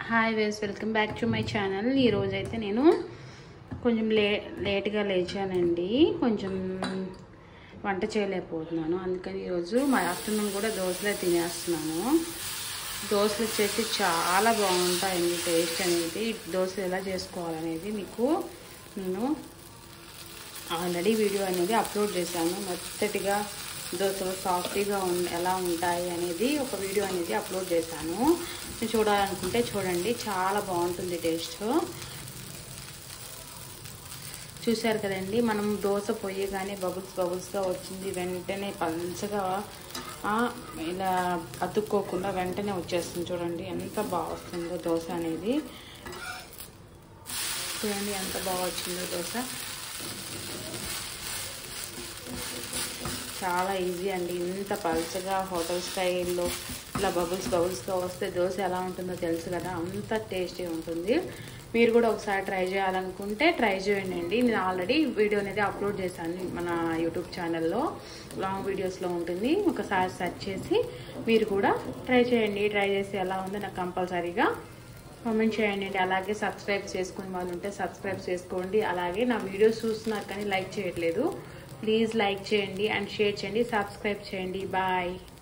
hi guys welcome back to my channel ఈరోజు అయితే నేను కొంచెం లే లేట్గా లేచానండి కొంచెం వంట చేయలేకపోతున్నాను అందుకని ఈరోజు మా ఆఫ్టర్నూన్ కూడా దోశలే తినేస్తున్నాను దోశలు వచ్చేసి చాలా బాగుంటాయండి టేస్ట్ అనేది దోశలు ఎలా చేసుకోవాలనేది మీకు నేను ఆల్రెడీ వీడియో అనేది అప్లోడ్ చేశాను మెత్తటిగా దోశలు సాఫ్టీగా ఉం ఎలా ఉంటాయి అనేది ఒక వీడియో అనేది అప్లోడ్ చేశాను మీరు చూడాలనుకుంటే చూడండి చాలా బాగుంటుంది టేస్ట్ చూశారు కదండి మనం దోశ పొయ్యగానే బబుల్స్ బబుల్స్గా వచ్చింది వెంటనే పల్చగా ఆ, ఇలా అతుక్కోకుండా వెంటనే వచ్చేస్తుంది చూడండి ఎంత బాగా వస్తుందో దోశ అనేది చూడండి ఎంత బాగా వచ్చిందో దోశ చాలా ఈజీ అండి ఇంత పల్చగా హోటల్ స్టైల్లో ఇలా బబుల్స్ బబుల్స్గా వస్తే దోశ ఎలా ఉంటుందో తెలుసు కదా అంత టేస్టీ ఉంటుంది మీరు కూడా ఒకసారి ట్రై చేయాలనుకుంటే ట్రై చేయండి అండి నేను ఆల్రెడీ వీడియో అనేది అప్లోడ్ చేశాను మన యూట్యూబ్ ఛానల్లో లాంగ్ వీడియోస్లో ఉంటుంది ఒకసారి సెర్చ్ చేసి మీరు కూడా ట్రై చేయండి ట్రై చేసి ఎలా ఉందో నాకు కంపల్సరీగా కామెంట్ చేయండి అలాగే సబ్స్క్రైబ్ చేసుకునే వాళ్ళు ఉంటే సబ్స్క్రైబ్ చేసుకోండి అలాగే నా వీడియోస్ చూస్తున్నారు కానీ లైక్ చేయట్లేదు ప్లీజ్ లైక్ చేయండి అండ్ షేర్ చేయండి సబ్స్క్రైబ్ చేయండి బాయ్